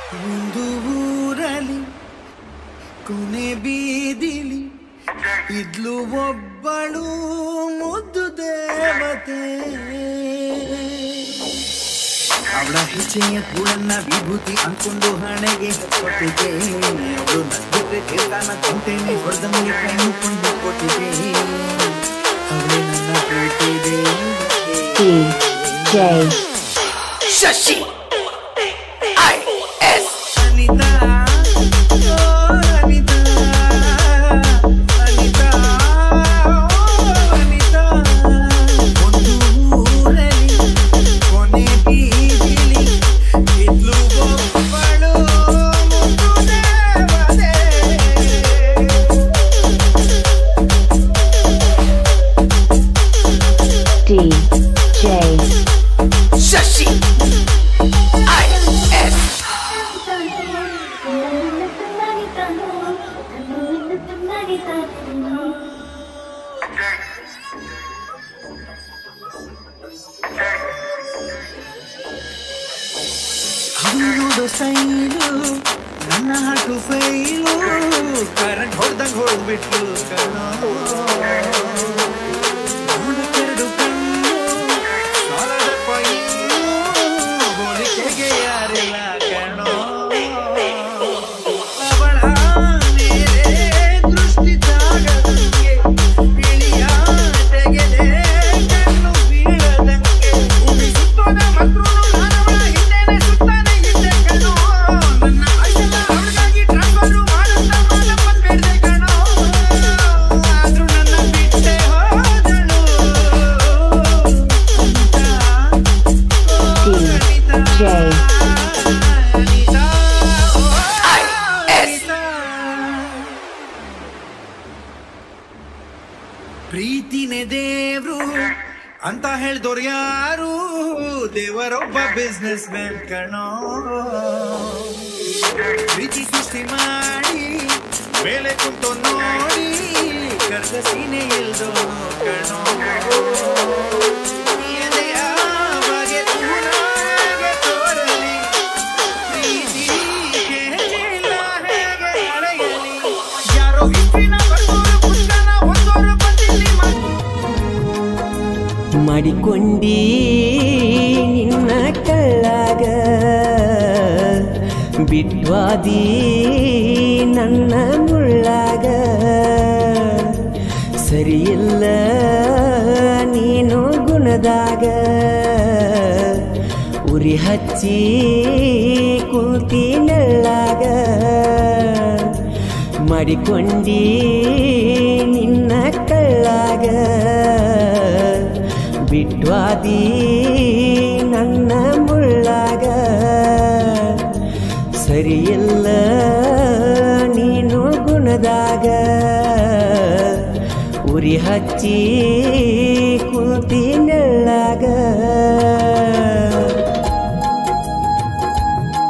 ಒಂದು ಊರಲಿ ಕೊನೆ ಬೀದಿಲಿ ಇದ್ಲು ಒಬ್ಬಳು ಮುದ್ದು ದೇವತೆ ಅವಳ ಹೆಜ್ಜೆಯ ಧೂಳನ್ನ ವಿಭೂತಿ ಅನ್ಕೊಂಡು ಹಣೆಗೆ ಕೊಟ್ಟಿಗೆ ಅವಳು ನಗ್ಬಿಟ್ರೆ ಕೇಳ್ತಾನ ತಿಂತೇನೆ ಹೊಡೆದಂಗೆ ಕಣ್ಣುಕೊಂಡು ಕೊಟ್ಟಿಗೆ ಅವಳೇ ನನ್ನ ಪ್ರೀತಿ DJ ಶಶಿ ಐ ಎಸ್ ಅನಿತಾ ಓ ಅನಿತಾ ಅನಿತಾ ಓ ಅನಿತಾ ಒಂದು ಊರಲ್ಲಿ ಕೊನೆ ಬೀದಿಲಿ ಇದ್ಲು ಒಬ್ಬಳು ಮುದ್ದು ದೇವತೆ DJ ಶಶಿ ಐ ಎಸ್ ಅವಳು ಸೈಲು ನನ್ನ ಹಾಟು ಫೈಲು ಕರೆಂಟ್ ಹೊಡೆದಂಗ್ ಹೊಡೆದ್ಬಿಟ್ಲು ಕಣೋ ಅವಳಕ್ಕೆರಡು ಕಣ್ಣು ಸಾಲದ ಪೈಲು ಹೋಲಿಕೆಗೆ ಯಾರಿಲ್ಲ ಕಣೋ ಅವಳ ಮೇಲೆ ದೃಷ್ಟಿ ತಾಗದಂಗೆ ಇಳಿಯ ತೆಗೆದೆ ಕಣ್ಣು ಬೀಳದಂಗೆ ಭೂಮಿ ಸುತ್ತೋದ ಮಕ್ಕಳು ನಾನವಳ ಹಿಂದೆನೆ ಸುತ್ತಾನೆ ಇದ್ದೆ ಕಣೋ ನನ್ನ ಆಯ್ಸೆಲ್ಲ ಅವಳಿಗಾಗಿ ಟ್ರಾನ್ಸ್ಫರ್ ಮಾಡುತ್ತ ಮಾಲಪ್ಪನ್ ಬೇಡ್ದೆ ಕಣೋ ಆದ್ರೂ ನನ್ನ ಬಿಟ್ಟೆ ಹೋದಳು DJ ಪ್ರೀತಿನೇ ದೇವ್ರು ಅಂತ ಹೇಳ್ದೋರ್ ಯಾರು ದೇವರೊಬ್ಬ ಬಿಸ್ನೆಸ್ ಮ್ಯಾನ್ ಕಣೋ ಪ್ರೀತಿ ಸೃಷ್ಟಿ ಮಾಡಿ ಮೇಲೆ ಕುಂತು ನೋಡಿ ಕರ್ಗ ಸೀನೆ ಎಲ್ದೋ ಕಣೋ ಎದೆಯ ಬಗೆ ತೂರಾಗೆ ತೋರಲಿ ಪ್ರೀತಿ ಕೇಳಿಲ್ಲ ಹೇಗೆ ಅಳೆಯಲಿ ಯಾರೋ ಹಿಟ್ಟಿನ ಬರ್ದೋರು ಪುಸ್ತಕನ ಒಂದೋರು ಬಂದಿಲ್ಲಿ ಮಾಡಿ ಮಾಡಿಕೊಂಡಿ ನಿನ್ನ ಕಳ್ಳಾಗ ಬಿಟ್ವಾದಿ ನನ್ನ ಮುಳ್ಳಾಗ ಸರಿಯಿಲ್ಲ ನೀನು ಗುಣದಾಗ ಉರಿ ಹಚ್ಚಿ ಕುಂತಿ ನೆಳ್ಳಾಗ ಮಾಡಿಕೊಂಡಿ ನಿನ್ನ ಕಳ್ಳಾಗ ಬಿಟ್ವಾದಿ ನನ್ನ ಮುಳ್ಳಾಗ ಸರಿಯಿಲ್ಲ ನೀನು ಗುಣದಾಗ ಉರಿ ಹಚ್ಚಿ ಕುಂತಿ ನೆಳ್ಳಾಗ